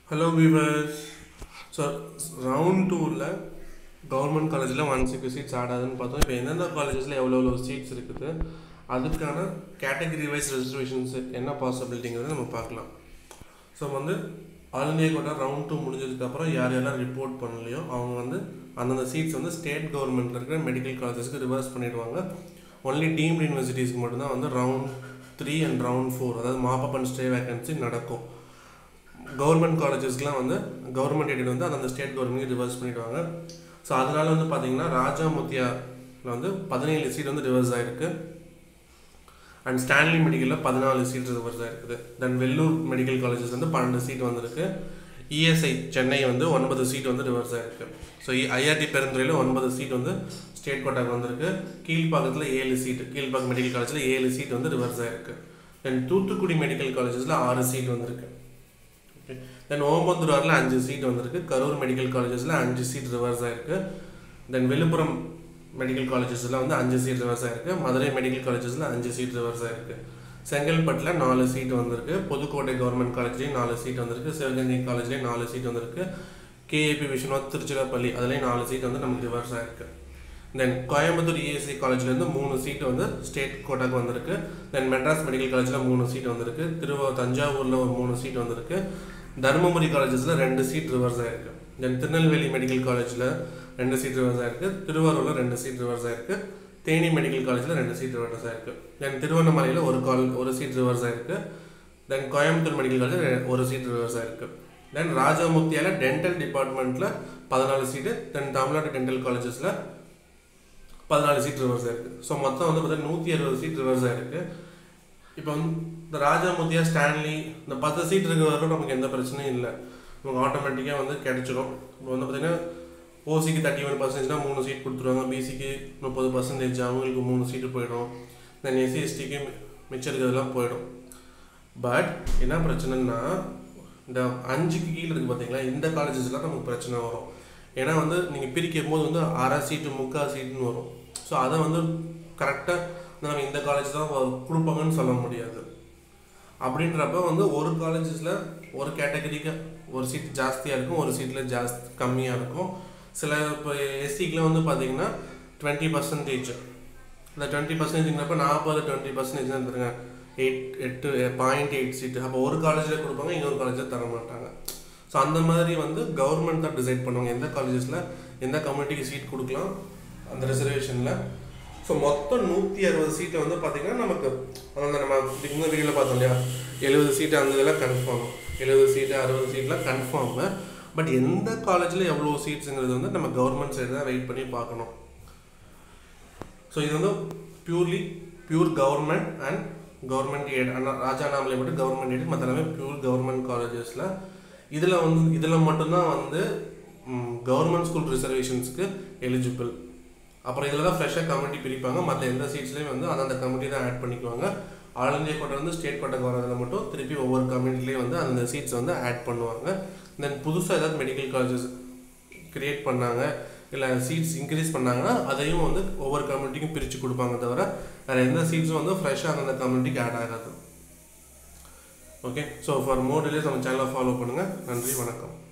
hello viewers so round டூவில் government காலேஜில் one six seats ஆடாதுன்னு பார்த்தோம் இப்போ எந்தெந்த காலேஜஸில் எவ்வளோ எவ்வளோ சீட்ஸ் இருக்குது அதுக்கான கேட்டகரி வைஸ் ரெசர்வேஷன்ஸ் என்ன பாசிபிலிட்டிங்கிறத நம்ம பார்க்கலாம் ஸோ வந்து all India quota round two முடிஞ்சதுக்கப்புறம் யார் யாரெல்லாம் ரிப்போர்ட் பண்ணலையோ அவங்க வந்து அந்தந்த சீட்ஸ் வந்து ஸ்டேட் கவர்மெண்ட்டில் இருக்கிற மெடிக்கல் காலேஜஸ்க்கு ரிவர்ஸ் பண்ணிடுவாங்க ஒன்லி டீம்டு யூனிவர்சிட்டிஸ்க்கு மட்டும்தான் வந்து round three and round four அதாவது மாப்பப் அண்ட் ஸ்டே வேகன்சி நடக்கும் கவர்மெண்ட் காலேஜஸ்க்குலாம் வந்து கவர்மெண்ட் எய்டட் வந்து அந்தந்த ஸ்டேட் கவர்மெண்ட் ரிவர்ஸ் பண்ணிடுவாங்க ஸோ அதனால வந்து பார்த்தீங்கன்னா ராஜா முத்தியாவில் வந்து பதினேழு சீட் வந்து ரிவர்ஸ் ஆயிருக்கு அண்ட் ஸ்டான்லி மெடிக்கலில் பதினாலு சீட் ரிவர்ஸ் ஆயிருக்குது தென் வெள்ளூர் மெடிக்கல் காலேஜஸ் வந்து பன்னெண்டு சீட் வந்திருக்கு இஎஸ்ஐ சென்னை வந்து ஒன்பது சீட் வந்து ரிவர்ஸ் ஆயிருக்கு ஸோ ஐஆர்டி பெருந்துறையில் ஒன்பது சீட் வந்து ஸ்டேட் கோட்டாக்கு வந்திருக்கு கீழ்ப்பாக்கத்தில் ஏழு சீட் கீழ்ப்பாக்கம் மெடிக்கல் காலேஜில் ஏழு சீட் வந்து ரிவர்ஸ் ஆயிருக்கு தென் தூத்துக்குடி மெடிக்கல் காலேஜஸில் ஆறு சீட் வந்திருக்கு தென் ஓமந்தூராரில் அஞ்சு சீட் வந்திருக்கு கரூர் மெடிக்கல் காலேஜஸில் அஞ்சு சீட் ரிவர்ஸ் ஆயிருக்கு தென் விழுப்புரம் மெடிக்கல் காலேஜஸில் வந்து அஞ்சு சீட் ரிவர்ஸ் ஆயிருக்கு மதுரை மெடிக்கல் காலேஜஸில் அஞ்சு சீட் ரிவர்ஸ் ஆயிருக்கு செங்கல்பட்டில் நாலு சீட் வந்திருக்கு புதுக்கோட்டை கவர்மெண்ட் காலேஜ்லேயும் நாலு சீட் வந்திருக்கு சிவகங்கை காலேஜ்லேயும் நாலு சீட் வந்திருக்கு கேஏபி விஸ்வநாத் திருச்சிராப்பள்ளி அதுலேயும் நாலு சீட் வந்து நமக்கு ரிவர்ஸ் ஆயிருக்கு தென் கோயம்புத்தூர் இஎஸ்சி காலேஜ்லேருந்து மூணு சீட் வந்து ஸ்டேட் கோட்டாக்கு வந்திருக்கு தென் மெட்ராஸ் மெடிக்கல் காலேஜில் மூணு சீட் வந்திருக்கு திருவ தஞ்சாவூரில் ஒரு மூணு சீட் வந்திருக்கு தருமபுரி காலேஜஸில் ரெண்டு சீட் ரிவர்ஸ் ஆயிருக்கு தென் திருநெல்வேலி மெடிக்கல் காலேஜில் ரெண்டு சீட் ரிவர்ஸ் ஆயிருக்கு திருவாரூரில் ரெண்டு சீட் ரிவர்ஸ் ஆயிருக்கு தேனி மெடிக்கல் காலேஜில் ரெண்டு சீட் ரிவர்ஸ் ஆயிருக்கு தென் திருவண்ணாமலையில் ஒரு கால் ஒரு சீட் ரிவர்ஸ் ஆயிருக்கு தென் கோயம்புத்தூர் மெடிக்கல் காலேஜில் ஒரு சீட் ரிவர்ஸ் ஆயிருக்கு தென் ராஜாமுத்தியால டென்டல் டிபார்ட்மெண்ட்டில் பதினாலு சீட்டு தென் தமிழ்நாடு டென்டல் காலேஜஸில் பதினாலு சீட் ரிவர்ஸ் ஆயிருக்கு ஸோ மொத்தம் வந்து பார்த்தீங்கன்னா நூற்றி அறுபது சீட் ரிவர்ஸ் ஆயிருக்கு இப்போ வந்து இந்த ராஜாமுத்தியா ஸ்டான்லி இந்த பத்து சீட் இருக்கிற வரைக்கும் நமக்கு எந்த பிரச்சனையும் இல்லை நமக்கு ஆட்டோமேட்டிக்காக வந்து கிடைச்சிடும் இப்போ வந்து பார்த்தீங்கன்னா ஓசிக்கு தேர்ட்டி ஒன் பர்சன்டேஜ்னா மூணு சீட் கொடுத்துருவாங்க பிசிக்கு முப்பது பர்சன்டேஜ் அவங்களுக்கு மூணு சீட்டு போயிடும் தென் எஸ்சி எஸ்டிக்கு மிச்சம் இருக்கிறதெல்லாம் போயிடும் பட் என்ன பிரச்சனைன்னா இந்த அஞ்சுக்கு கீழே இருக்குது பார்த்தீங்களா இந்த காலேஜஸ்லாம் நமக்கு பிரச்சனை வரும் ஏன்னா வந்து நீங்கள் பிரிக்கும் போது வந்து அரை சீட்டு முக்கால் சீட்டுன்னு வரும் ஸோ அதை வந்து கரெக்டாக நம்ம இந்த காலேஜ் தான் கொடுப்பாங்கன்னு சொல்ல முடியாது அப்படின்றப்ப வந்து ஒரு காலேஜஸில் ஒரு கேட்டகரிக்கு ஒரு சீட் ஜாஸ்தியாக இருக்கும் ஒரு சீட்டில் ஜாஸ்தி கம்மியாக இருக்கும் சில இப்போ எஸ்சிக்கெலாம் வந்து பார்த்தீங்கன்னா டுவெண்ட்டி பர்சன்டேஜ் இந்த டுவெண்ட்டி பர்சன்டேஜ்ங்கிறப்ப நாற்பது டுவெண்ட்டி பர்சன்டேஜ் தான் தருங்க எயிட் எட்டு பாயிண்ட் எயிட் சீட்டு அப்போ ஒரு காலேஜில் கொடுப்பாங்க இன்னொரு காலேஜில் தர மாட்டாங்க ஸோ அந்த மாதிரி வந்து கவர்மெண்ட் தான் டிசைட் பண்ணுவாங்க எந்த காலேஜஸில் எந்த கம்யூனிட்டிக்கு சீட் கொடுக்கலாம் அந்த ரிசர்வேஷனில் ஸோ மொத்தம் நூற்றி அறுபது சீட்டை வந்து பார்த்திங்கன்னா நமக்கு அந்த நம்ம இதுக்கு முன்னாடி வீடியோவில் பார்த்தோம் இல்லையா எழுபது சீட்டு அந்த இதெல்லாம் கன்ஃபார்ம் எழுபது சீட்டு அறுபது சீட்லாம் கன்ஃபார்மு பட் எந்த காலேஜில் எவ்வளோ சீட்ஸுங்கிறது வந்து நம்ம கவர்மெண்ட் சைடு தான் வெயிட் பண்ணி பார்க்கணும் ஸோ இது வந்து purely pure government and government aid ஆனால் ராஜாநாமலை மட்டும் கவர்மெண்ட் எய்ட் மற்ற எல்லாமே பியூர் கவர்மெண்ட் காலேஜஸில் இதில் வந்து இதில் மட்டும்தான் வந்து கவர்மெண்ட் ஸ்கூல் ரிசர்வேஷன்ஸ்க்கு எலிஜிபிள் அப்புறம் இதில் தான் ஃப்ரெஷ்ஷாக கமிட்டி பிரிப்பாங்க மற்ற எந்த சீட்ஸ்லையும் வந்து அந்தந்த கமிட்டி தான் ஆட் பண்ணிக்குவாங்க ஆல் இந்தியா கோட்டை வந்து ஸ்டேட் கோட்டைக்கு வரதில் மட்டும் திருப்பி ஒவ்வொரு கமிட்டிலையும் வந்து அந்த சீட்ஸ் வந்து ஆட் பண்ணுவாங்க தென் புதுசாக ஏதாவது மெடிக்கல் காலேஜஸ் க்ரியேட் பண்ணாங்க இல்லை சீட்ஸ் இன்க்ரீஸ் பண்ணாங்கன்னா அதையும் வந்து ஒவ்வொரு கம்யூனிட்டிக்கும் பிரித்து கொடுப்பாங்க தவிர வேறு எந்த சீட்ஸும் வந்து ஃப்ரெஷ்ஷாக அந்தந்த கம்யூனிட்டிக்கு ஆட் ஆகாது okay so for more details நம்ம சேனலை ஃபாலோ பண்ணுங்கள் நன்றி வணக்கம்